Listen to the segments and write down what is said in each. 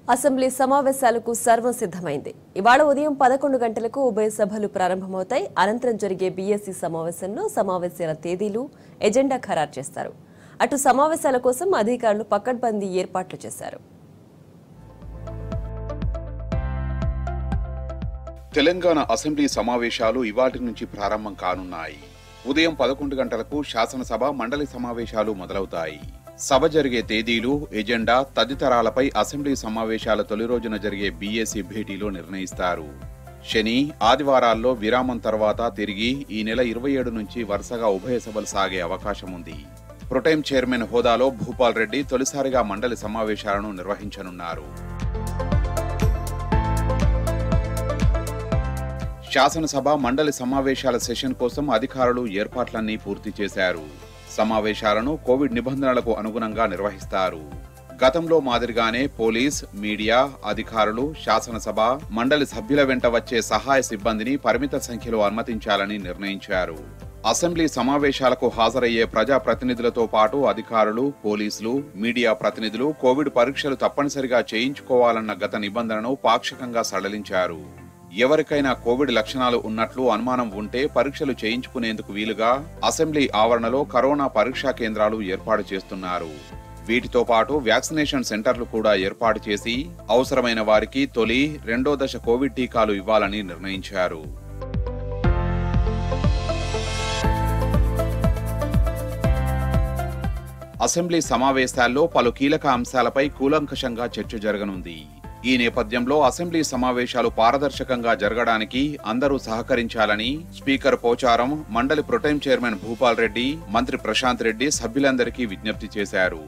assembly సమావేశాలకు సర్వం సిద్ధమైంది ఇవాళ ఉదయం పదకొండు గంటలకు ఉభయ సభలు ప్రారంభమవుతాయి అనంతరం జరిగే బీఎస్సీ సమావేశంలో సమావేశాల తేదీలు ఎజెండా ఖరారు చేస్తారు అటు సమావేశాల కోసం అధికారులు పకడ్బందీ ఏర్పాట్లు చేశారు తెలంగాణ అసెంబ్లీ సమావేశాలు ఇవాటి నుంచి ప్రారంభం కానున్నాయి ఉదయం పదకొండు గంటలకు శాసనసభ మండలి సమావేశాలు మొదలవుతాయి సభ జరిగే తేదీలు ఎజెండా తదితరాలపై అసెంబ్లీ సమావేశాల తొలి రోజున జరిగే బీఏసీ భేటీలో నిర్ణయిస్తారు శని ఆదివారాల్లో విరామం తర్వాత తిరిగి ఈ నెల ఇరవై ఏడు నుంచి వరుసగా ఉభయ సభలు సాగే అవకాశం ఉంది ప్రొటైం చైర్మన్ హోదాలో భూపాల్ రెడ్డి తొలిసారిగా మండలి సమావేశాలను నిర్వహించనున్నారు శాసనసభ మండలి సమావేశాల సెషన్ కోసం అధికారులు ఏర్పాట్లన్నీ పూర్తి చేశారు సమావేశాలను కోవిడ్ నిబంధనలకు అనుగుణంగా నిర్వహిస్తారు గతంలో మాదిరిగానే పోలీస్ మీడియా అధికారులు శాసనసభ మండలి సభ్యుల వెంట వచ్చే సహాయ సిబ్బందిని పరిమిత సంఖ్యలో అనుమతించాలని నిర్ణయించారు అసెంబ్లీ సమావేశాలకు హాజరయ్యే ప్రజా ప్రతినిధులతో పాటు అధికారులు పోలీసులు మీడియా ప్రతినిధులు కోవిడ్ పరీక్షలు తప్పనిసరిగా చేయించుకోవాలన్న గత నిబంధనను పాక్షికంగా సడలించారు ఎవరికైనా కోవిడ్ లక్షణాలు ఉన్నట్లు అనుమానం ఉంటే పరీక్షలు చేయించుకునేందుకు వీలుగా అసెంబ్లీ ఆవరణలో కరోనా పరీక్షా కేంద్రాలు ఏర్పాటు చేస్తున్నారు వీటితో పాటు వ్యాక్సినేషన్ సెంటర్లు కూడా ఏర్పాటు చేసి అవసరమైన వారికి తొలి రెండో దశ కోవిడ్ టీకాలు ఇవ్వాలని నిర్ణయించారు అసెంబ్లీ సమావేశాల్లో పలు కీలక అంశాలపై కూలంకషంగా చర్చ జరగనుంది ఈ నేపథ్యంలో అసెంబ్లీ సమావేశాలు పారదర్శకంగా జరగడానికి అందరూ సహకరించాలని స్పీకర్ పోచారం మండలి ప్రొటైం చైర్మన్ భూపాల్ రెడ్డి మంత్రి ప్రశాంత్ రెడ్డి సభ్యులందరికీ విజ్ఞప్తి చేశారు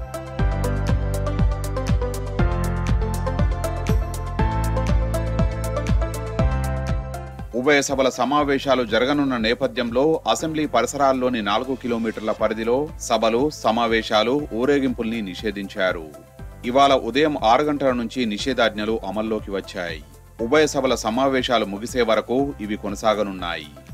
ఉభయ సభల సమావేశాలు జరగనున్న నేపథ్యంలో అసెంబ్లీ పరిసరాల్లోని నాలుగు కిలోమీటర్ల పరిధిలో సభలు సమావేశాలు ఊరేగింపుల్ని నిషేధించారు ఇవాళ ఉదయం ఆరు గంటల నుంచి నిషేధాజ్ఞలు అమల్లోకి వచ్చాయి ఉభయ సభల సమావేశాలు ముగిసే వరకు ఇవి కొనసాగనున్నాయి